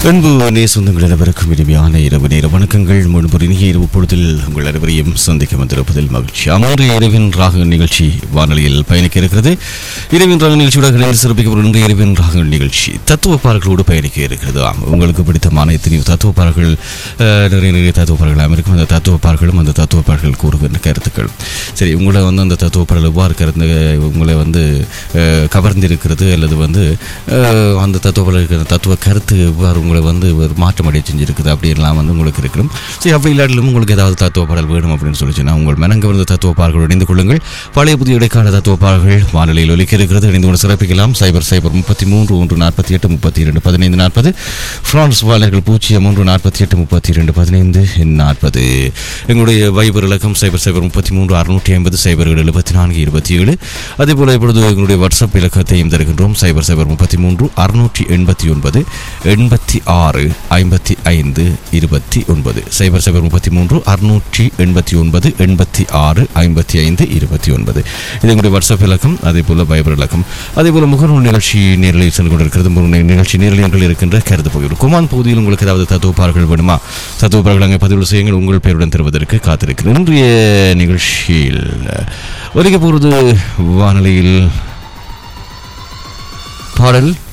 அன்பு நேசந்தங்கள் அனைவருக்கும் இனிமையான இரவு நேர வணக்கங்கள் முன்பு இனிய இரவு பொழுதில் உங்கள் அனைவரையும் சந்திக்க வந்திருப்பதில் மகிழ்ச்சி அமர்ந்த இரவின் ராக நிகழ்ச்சி வானொலியில் பயணிக்க இருக்கிறது இரவின் ராக நிகழ்ச்சியோட இணைந்து சிறப்பிக்கப்படும் இன்றைய இரவின் ராக நிகழ்ச்சி தத்துவ பாடல்களோடு பயணிக்க இருக்கிறது ஆம் உங்களுக்கு பிடித்தமான எத்தனையோ தத்துவ பாடல்கள் அஹ், நிறைய நிறைய தத்துவ பாடல்கள் இருக்கும் அந்த தத்துவ பாடல்களும் அந்த தத்துவ பாடல்கள் கூறுகின்ற கருத்துக்கள் சரி உங்களை வந்து அந்த தத்துவ பாடல் எவ்வாறு கருத்து உங்களை வந்து அஹ், கவர்ந்திருக்கிறது அல்லது வந்து அஹ், அந்த தத்துவ பாடல் இருக்கிற தத்துவ கருத்து எவ்வாறு உங்களை வந்து ஒரு மாற்றம் அடைய செஞ்சிருக்குது அப்படின்லாம் வந்து உங்களுக்கு இருக்கணும் சரி அப்படி இல்லாட்டிலும் உங்களுக்கு ஏதாவது தத்துவ பாடல் வேணும் அப்படின்னு சொல்லிச்சுன்னா உங்கள் மனங்கவர்ந்த தத்துவ பாடல்கள் இணைந்து கொள்ளுங்கள் பழைய புதிய இடைக்கால தத்துவ பாடல்கள் வானொலியில் ஒலிக்க இருக்கிறது இணைந்து கொண்டு சிறப்பிக்கலாம் சைபர் சைபர் முப்பத்தி மூன்று ஒன்று நாற்பத்தி எட்டு முப்பத்தி இரண்டு பதினைந்து நாற்பது பிரான்ஸ் வாழர்கள் பூஜ்ஜியம் மூன்று நாற்பத்தி எட்டு முப்பத்தி இரண்டு பதினைந்து நாற்பது எங்களுடைய வைபர் இலக்கம் சைபர் சைபர் முப்பத்தி மூன்று அறுநூற்றி ஐம்பது சைபர் ஏழு எழுபத்தி நான்கு இருபத்தி ஏழு அதே போல இப்பொழுது எங்களுடைய வாட்ஸ்அப் இலக்கத்தையும் தருகின்றோம் சைபர் சைபர் முப்பத்தி மூன்று அறுநூற்றி எண்பத்தி ஒன்பது எண்பத்தி ஆறு ஐம்பத்தி ஐந்து இருபத்தி ஒன்பது சைபர் சைபர் முப்பத்தி மூன்று அறுநூற்றி எண்பத்தி ஒன்பது எண்பத்தி ஆறு ஐம்பத்தி ஐந்து இருபத்தி ஒன்பது இது எங்களுடைய வாட்ஸ்அப் இலக்கம் அதே போல பைபர் இலக்கம் அதே போல முகநூல் நிகழ்ச்சி நேரில் சென்று கொண்டிருக்கிறது முகநூல் நிகழ்ச்சி நேரில் இருக்கின்ற கருத்து பகுதி குமான் பகுதியில் உங்களுக்கு ஏதாவது தத்துவப்பார்கள் வேணுமா தத்துவப்பார்கள் அங்கே பதிவு செய்யுங்கள் உங்கள் பெயருடன் தருவதற்கு காத்திருக்கிறேன் இன்றைய நிகழ்ச்சியில் ஒலிக்க போகிறது வானொலியில் பாடல்